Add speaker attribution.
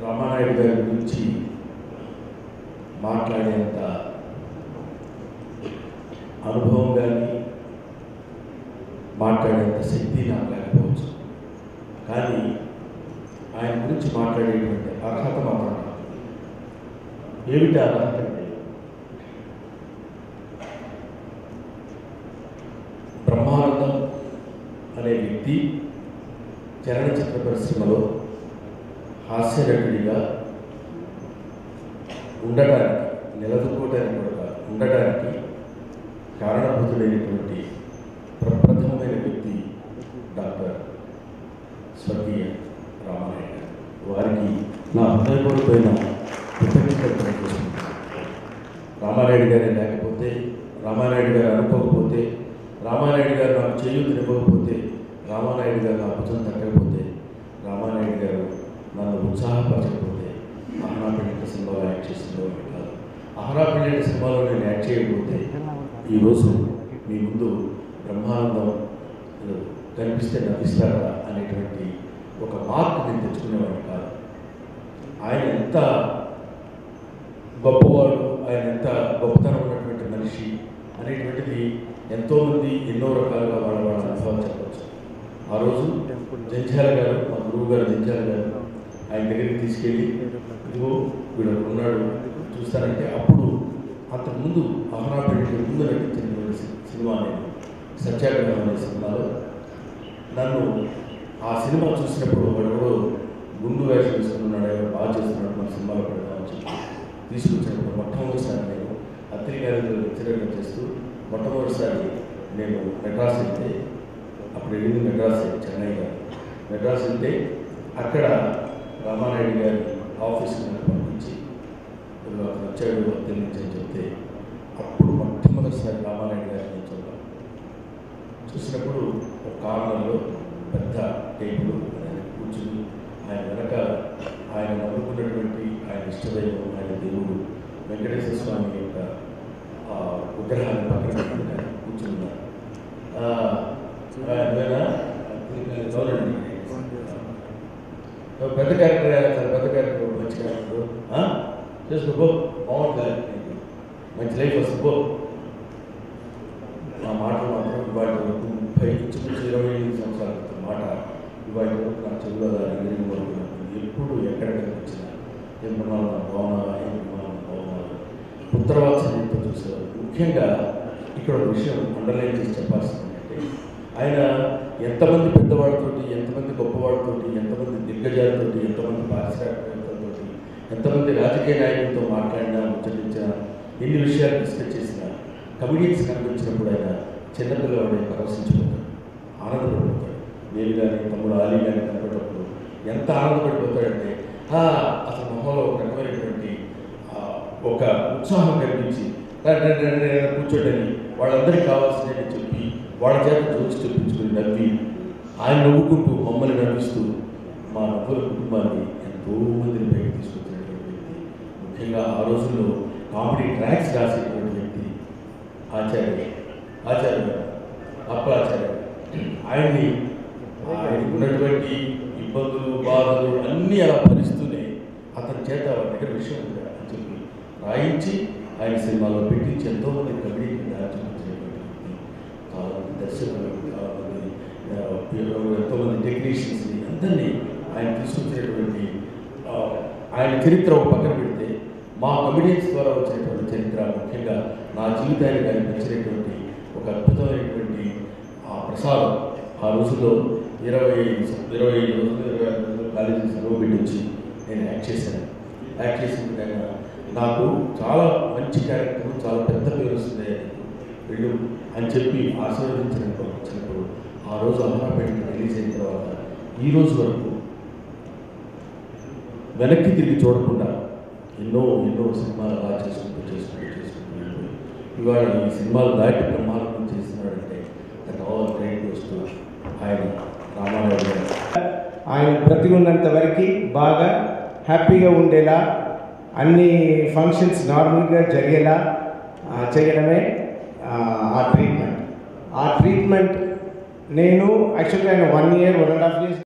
Speaker 1: రామానాయుడు గారి గురించి మాట్లాడేంత అనుభవం కానీ మాట్లాడేంత శక్తి నాకు లేకపోవచ్చు కానీ ఆయన గురించి మాట్లాడేటువంటి అర్హత మాత్రం నాకు ఉంది. ఏమిటి ఆ అర్హత అంటే బ్రహ్మానందం అనే వ్యక్తి చలనచిత్ర పరిశ్రమలో హాస్యనటుడిగా ఉండటానికి నిలదొక్కుకోవడానికి కూడా కాదు, ఉండటానికి కారణభూతుడైనటువంటి ప్రప్రథమమైన వ్యక్తి డాక్టర్ స్వర్గీయ రామారాయణ గారు. వారికి నా హృదయపూర్వకమైన కృతజ్ఞతలు తెలియజేస్తున్నాను రామారాయుడు గారే లేకపోతే రామానాయుడు గారు అనుకోకపోతే రామానాయుడు గారు నాకు చేయూతనివ్వకపోతే రామానాయుడు గారు నా భుజం తగ్గకపోతే రామానాయుడు గారు నన్ను ఉత్సాహపరచకపోతే అహనా పెళ్లి సినిమాలో యాక్ట్ చేసిందో కాదు అహనా పెళ్లి సినిమాలో నేను యాక్ట్ చేయకపోతే ఈరోజు మీ ముందు బ్రహ్మానందం కనిపిస్తే నవ్విస్తారా అనేటువంటి ఒక మార్క్ నేను తెచ్చుకునేవాడిని కాదు ఆయన ఎంత గొప్పవాడు ఆయన ఎంత గొప్పతనం ఉన్నటువంటి మనిషి అనేటువంటిది ఎంతోమంది ఎన్నో రకాలుగా వాళ్ళ వాళ్ళ అనుభవాలు చెప్పవచ్చు ఆ రోజు జంధ్యాల గారు మా గురువు గారు జంధ్యాల గారు ఆయన దగ్గరికి తీసుకెళ్ళి ఇదిగో వీడు ఒకడు ఉన్నాడు చూస్తానంటే అప్పుడు అంతకుముందు అహనా పెళ్లికి ముందు నటించినటువంటి సి- సినిమా నేను సత్యాగ్రహం అనే సినిమాలో నన్ను ఆ సినిమా చూసినప్పుడు వాడు ఎవడో గుండు వేషం వేసుకున్నాడు ఎవరు బాగా చేస్తున్నాడు మన సినిమాలో పెడదామని చెప్పి తీసుకొచ్చినప్పుడు మొట్టమొదటిసారి నేను అత్రి గారిలో లెక్చరర్గా చేస్తూ మొట్టమొదటిసారి నేను మెడ్రాస్ వెళ్తే అప్పుడు వెళ్ళింది మెడ్రాస్ చెన్నై గారు మెడ్రాస్ వెళ్తే అక్కడ రామానాయుడు గారి ఆఫీస్కి నన్ను పంపించి "ఇదిగో అతను వచ్చాడు అత్తరి నుంచి అని చెప్తే అప్పుడు మొట్టమొదటిసారి రామానాయుడు గారిని నేను చూడాలి చూసినప్పుడు ఒక కార్నర్లో పెద్ద టేబుల్ ఆయన కూర్చుని ఆయన వెనక ఆయన నమ్ముకున్నటువంటి ఆయన ఇష్టదైవం ఆయన దేవుడు వెంకటేశ్వర స్వామి యొక్క ఆ, విగ్రహాన్ని పక్కన పెట్టుకుని ఆయన కూర్చున్నారు ఆ, ఆయన చూడండి పెద్ద క్యారెక్టర్ చాలా పెద్ద క్యారెక్టర్ మంచి క్యారెక్టర్ ఆ? చేసుకో పో బాగుంటుంది నీకు. మంచి లైఫ్ వస్తుంది పో నా మాటలు మాత్రం ఇవాటి వరకు ముప్పై ఇంచుమించు ఇరవై ఎనిమిది సంవత్సరాల క్రితం మాట ఇవాటి వరకు నా చెవులో ఎగిరిన వరకు నాకు ఎప్పుడు ఎక్కడ కనిపించినా ఏం ప్రమాణం బాగున్నా ఏం ప్రమాణం బాగున్నా ఉత్తరవాత్సల్యంతో చూసేవారు ముఖ్యంగా ఇక్కడ ఒక విషయం అండర్లైన్ చేసి చెప్పాల్సింది ఏంటంటే ఆయన ఎంతమంది పెద్దవాళ్ళతోటి ఎంతమంది గొప్పవాళ్ళతోటి ఎంతమంది దిగ్గజాలతోటి ఎంతమంది పారిశ్రామికవేత్తలతోటి ఎంతమంది రాజకీయ నాయకులతో మాట్లాడినా ముచ్చటించినా ఎన్ని విషయాలు డిస్కస్ చేసినా కమిడియన్స్ కనిపించినప్పుడు ఆయన చిన్నపిల్లవాడే పరవశించిపోతాడు ఆనందపడిపోతాడు నేను కానీ తమ్ముడు ఆలీ కానీ కనపడినప్పుడు ఎంత ఆనందపడిపోతాడంటే "ఆ, అసలు మొహంలో ఒక రకమైనటువంటి ఆ, ఒక ఉత్సాహం కనిపించి "రండి, రండి, రండి, రండి, కూర్చోండి వాళ్ళందరికీ కావాల్సినవి చెప్పి వాళ్ళ చేత జోక్స్ చెప్పించుకుని నవ్వి ఆయన నవ్వుకుంటూ మమ్మల్ని నవ్విస్తూ మా నవ్వుల కుటుంబాన్ని ఎంతో మందిని పైకి తీసుకొచ్చినటువంటి వ్యక్తి ముఖ్యంగా ఆ రోజుల్లో కామెడీ ట్రాక్స్ రాసేటువంటి వ్యక్తి ఆచార్య ఆచార్య గారు అప్పాచార్య గారు. ఆయన్ని ఆయనకు ఉన్నటువంటి ఇబ్బందులు బాధలు అన్నీ అలా భరిస్తూనే అతని చేత వారి దగ్గర విషయం ఉంది అని చెప్పి రాయించి ఆయన సినిమాలో పెట్టించి ఎంతోమంది కబడ్డీ చూపించినటువంటి వ్యక్తి చాలామంది దర్శకులు చాలామంది ఆ, ఎంతోమంది టెక్నీషియన్స్ని అందరినీ ఆయన తీసుకొచ్చినటువంటి ఆ, ఆయన చరిత్ర ఒక పక్కన పెడితే మా కమిడియన్స్ ద్వారా వచ్చినటువంటి చరిత్ర ముఖ్యంగా నా జీవితానికి ఆయన నచ్చినటువంటి ఒక అద్భుతమైనటువంటి ఆ ప్రసాదం ఆ రోజుల్లో ఇరవై ఐదు సం- ఇరవై ఐదు రోజులు ఇరవై ఆరు రోజులు కాలేజీ సెలవు పెట్టించి నేను యాక్ట్ చేశాను యాక్ట్ చేసిన ఆయన నాకు చాలా మంచి క్యారెక్టర్ చాలా పెద్ద పేరు వస్తుంది వెళ్ళు అని చెప్పి ఆశీర్వదించినప్పుడు వచ్చినప్పుడు ఆ రోజు అమరాపేటకి రిలీజ్ అయిన తర్వాత ఈ రోజు వరకు వెనక్కి తిరిగి చూడకుండా ఎన్నో ఎన్నో సినిమాలు అలా చేసుకుంటూ చేసుకుంటూ చేసుకుంటూ వెళ్ళిపోయి ఇవాళ ఈ సినిమాలు దాటి బ్రహ్మాండం చేస్తున్నాడంటే దట్ ఆల్ గ్రేట్ వస్తూ ఆయన రామారావు గారు
Speaker 2: ఆయన బ్రతికి ఉన్నంత వరకు బాగా హ్యాపీగా ఉండేలా అన్ని ఫంక్షన్స్ నార్మల్గా జరిగేలా ఆ, చేయడమే ఆ, ఆ ట్రీట్మెంట్ ఆ ట్రీట్మెంట్ నేను యాక్చువల్గా ఆయన one year one and half years